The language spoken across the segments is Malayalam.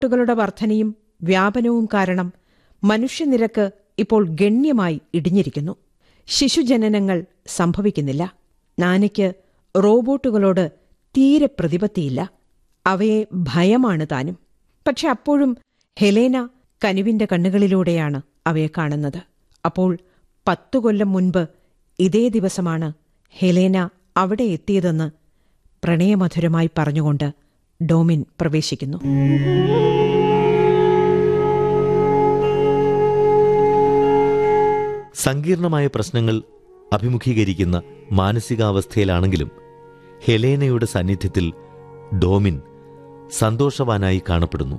റോബോട്ടുകളുടെ വർധനയും വ്യാപനവും കാരണം മനുഷ്യനിരക്ക് ഇപ്പോൾ ഗണ്യമായി ഇടിഞ്ഞിരിക്കുന്നു ശിശുജനനങ്ങൾ സംഭവിക്കുന്നില്ല നാനയ്ക്ക് റോബോട്ടുകളോട് തീരെ പ്രതിപത്തിയില്ല അവയെ ഭയമാണ് താനും പക്ഷെ അപ്പോഴും ഹെലേന കനിവിന്റെ കണ്ണുകളിലൂടെയാണ് അവയെ കാണുന്നത് അപ്പോൾ പത്തു കൊല്ലം മുൻപ് ഇതേ ദിവസമാണ് ഹെലേന അവിടെ എത്തിയതെന്ന് പ്രണയമധുരമായി പറഞ്ഞുകൊണ്ട് ഡോമിൻ പ്രവേശിക്കുന്നു സങ്കീർണമായ പ്രശ്നങ്ങൾ അഭിമുഖീകരിക്കുന്ന മാനസികാവസ്ഥയിലാണെങ്കിലും ഹെലേനയുടെ സാന്നിധ്യത്തിൽ ഡോമിൻ സന്തോഷവാനായി കാണപ്പെടുന്നു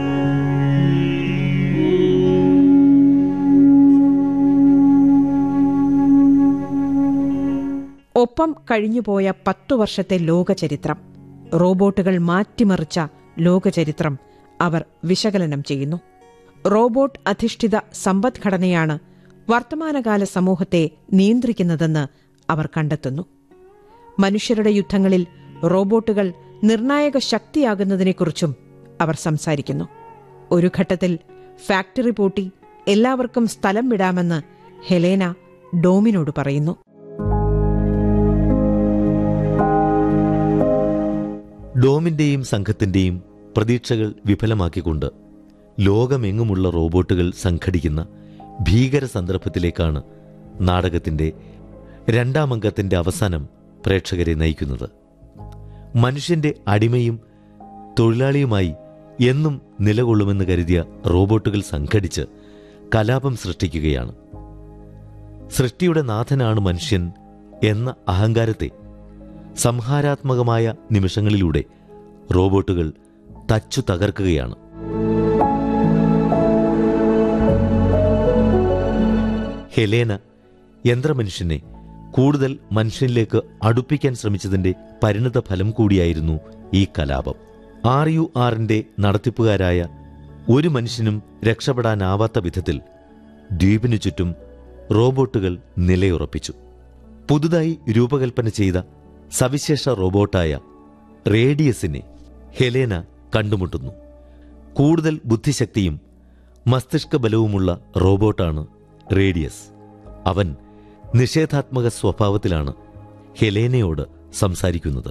ഒപ്പം കഴിഞ്ഞുപോയ പത്തു വർഷത്തെ ലോകചരിത്രം റോബോട്ടുകൾ മാറ്റിമറിച്ച ലോകചരിത്രം അവർ വിശകലനം ചെയ്യുന്നു റോബോട്ട് അധിഷ്ഠിത സമ്പദ്ഘടനയാണ് വർത്തമാനകാല സമൂഹത്തെ നിയന്ത്രിക്കുന്നതെന്ന് അവർ കണ്ടെത്തുന്നു മനുഷ്യരുടെ യുദ്ധങ്ങളിൽ റോബോട്ടുകൾ നിർണായക ശക്തിയാകുന്നതിനെക്കുറിച്ചും അവർ സംസാരിക്കുന്നു ഒരു ഘട്ടത്തിൽ ഫാക്ടറി പൂട്ടി എല്ലാവർക്കും സ്ഥലം വിടാമെന്ന് ഹെലേന ഡോമിനോട് പറയുന്നു ഡോമിന്റെയും സംഘത്തിന്റെയും പ്രതീക്ഷകൾ വിഫലമാക്കിക്കൊണ്ട് ലോകമെങ്ങുമുള്ള റോബോട്ടുകൾ സംഘടിക്കുന്ന ഭീകര സന്ദർഭത്തിലേക്കാണ് നാടകത്തിന്റെ രണ്ടാം അംഗത്തിന്റെ അവസാനം പ്രേക്ഷകരെ നയിക്കുന്നത് മനുഷ്യന്റെ അടിമയും തൊഴിലാളിയുമായി എന്നും നിലകൊള്ളുമെന്ന് കരുതിയ റോബോട്ടുകൾ സംഘടിച്ച് കലാപം സൃഷ്ടിക്കുകയാണ് സൃഷ്ടിയുടെ നാഥനാണ് മനുഷ്യൻ എന്ന അഹങ്കാരത്തെ സംഹാരാത്മകമായ നിമിഷങ്ങളിലൂടെ റോബോട്ടുകൾ തച്ചു തകർക്കുകയാണ് ഹെലേന യന്ത്രമനുഷ്യനെ കൂടുതൽ മനുഷ്യനിലേക്ക് അടുപ്പിക്കാൻ ശ്രമിച്ചതിന്റെ പരിണത ഫലം കൂടിയായിരുന്നു ഈ കലാപം ആർ യു ആറിന്റെ നടത്തിപ്പുകാരായ ഒരു മനുഷ്യനും രക്ഷപ്പെടാനാവാത്ത വിധത്തിൽ ദ്വീപിനു ചുറ്റും റോബോട്ടുകൾ നിലയുറപ്പിച്ചു പുതുതായി രൂപകൽപ്പന ചെയ്ത സവിശേഷ റോബോട്ടായ റേഡിയസിനെ ഹെലേന കണ്ടുമുട്ടുന്നു കൂടുതൽ ബുദ്ധിശക്തിയും മസ്തിഷ്ക ബലവുമുള്ള റോബോട്ടാണ് റേഡിയസ് അവൻ നിഷേധാത്മക സ്വഭാവത്തിലാണ് ഹെലേനയോട് സംസാരിക്കുന്നത്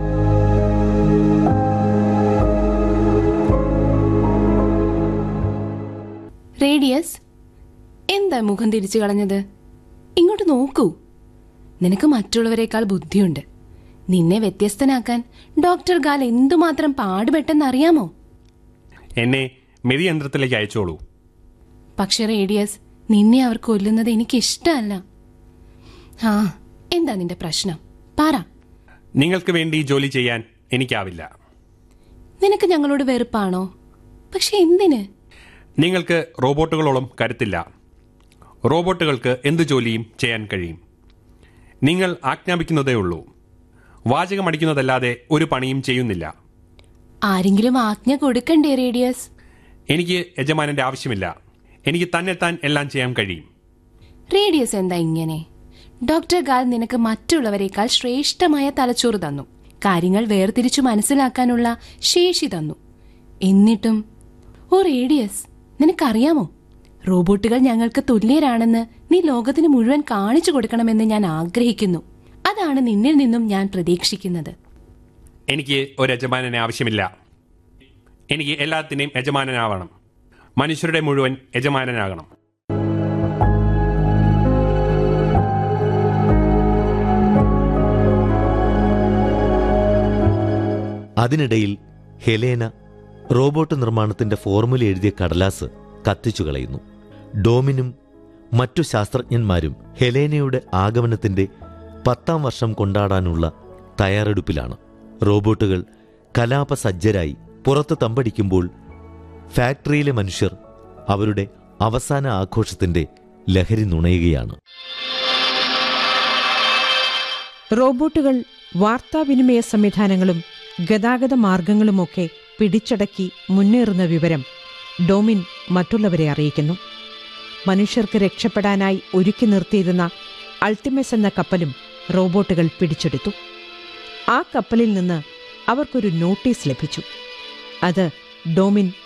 റേഡിയസ് എന്താ മുഖം തിരിച്ചു കളഞ്ഞത് ഇങ്ങോട്ട് നോക്കൂ നിനക്ക് മറ്റുള്ളവരെക്കാൾ ബുദ്ധിയുണ്ട് നിന്നെ വ്യത്യസ്തനാക്കാൻ ഡോക്ടർ ഗാൽ എന്തുമാത്രം പാടുപെട്ടെന്നറിയാമോ എന്നെ മെതിയന്ത്രത്തിലേക്ക് അയച്ചോളൂ പക്ഷെ റേഡിയസ് നിന്നെ അവർ കൊല്ലുന്നത് എനിക്ക് ഇഷ്ടമല്ല ആ എന്താ നിന്റെ പ്രശ്നം പറ നിങ്ങൾക്ക് വേണ്ടി ജോലി ചെയ്യാൻ എനിക്കാവില്ല നിനക്ക് ഞങ്ങളോട് വെറുപ്പാണോ പക്ഷെ എന്തിന് നിങ്ങൾക്ക് റോബോട്ടുകളോളം കരുത്തില്ല റോബോട്ടുകൾക്ക് എന്ത് ജോലിയും ചെയ്യാൻ കഴിയും നിങ്ങൾ ആജ്ഞാപിക്കുന്നതേ ഉള്ളൂ വാചകമടിക്കുന്നതല്ലാതെ ഒരു പണിയും ചെയ്യുന്നില്ല ആരെങ്കിലും ആജ്ഞ കൊടുക്കണ്ടേ റേഡിയസ് എനിക്ക് യജമാനന്റെ ആവശ്യമില്ല എനിക്ക് തന്നെത്താൻ എല്ലാം ചെയ്യാൻ കഴിയും റേഡിയസ് എന്താ ഇങ്ങനെ ഡോക്ടർ ഗാൽ നിനക്ക് മറ്റുള്ളവരെക്കാൾ ശ്രേഷ്ഠമായ തലച്ചോറ് തന്നു കാര്യങ്ങൾ വേർതിരിച്ചു മനസ്സിലാക്കാനുള്ള ശേഷി തന്നു എന്നിട്ടും ഓ റേഡിയസ് നിനക്കറിയാമോ റോബോട്ടുകൾ ഞങ്ങൾക്ക് തുല്യരാണെന്ന് നീ ലോകത്തിന് മുഴുവൻ കാണിച്ചു കൊടുക്കണമെന്ന് ഞാൻ ആഗ്രഹിക്കുന്നു അതാണ് നിന്നിൽ നിന്നും ഞാൻ പ്രതീക്ഷിക്കുന്നത് എനിക്ക് ഒരു യജമാനനെ ആവശ്യമില്ല എനിക്ക് എല്ലാത്തിനെയും യജമാനനാവണം മനുഷ്യരുടെ മുഴുവൻ യജമാനനാകണം അതിനിടയിൽ ഹെലേന റോബോട്ട് നിർമ്മാണത്തിന്റെ ഫോർമുല എഴുതിയ കടലാസ് കത്തിച്ചു കളയുന്നു ഡോമിനും മറ്റു ശാസ്ത്രജ്ഞന്മാരും ഹെലേനയുടെ ആഗമനത്തിന്റെ പത്താം വർഷം കൊണ്ടാടാനുള്ള തയ്യാറെടുപ്പിലാണ് റോബോട്ടുകൾ കലാപസജ്ജരായി പുറത്ത് തമ്പടിക്കുമ്പോൾ ഫാക്ടറിയിലെ മനുഷ്യർ അവരുടെ അവസാന ആഘോഷത്തിന്റെ ലഹരി നുണയുകയാണ് റോബോട്ടുകൾ വാർത്താവിനിമയ സംവിധാനങ്ങളും ഗതാഗത മാർഗങ്ങളുമൊക്കെ പിടിച്ചടക്കി മുന്നേറുന്ന വിവരം ഡോമിൻ മറ്റുള്ളവരെ അറിയിക്കുന്നു മനുഷ്യർക്ക് രക്ഷപ്പെടാനായി ഒരുക്കി നിർത്തിയിരുന്ന അൾട്ടിമസ് എന്ന കപ്പലും റോബോട്ടുകൾ പിടിച്ചെടുത്തു ആ കപ്പലിൽ നിന്ന് അവർക്കൊരു നോട്ടീസ് ലഭിച്ചു അത് ഡോമിൻ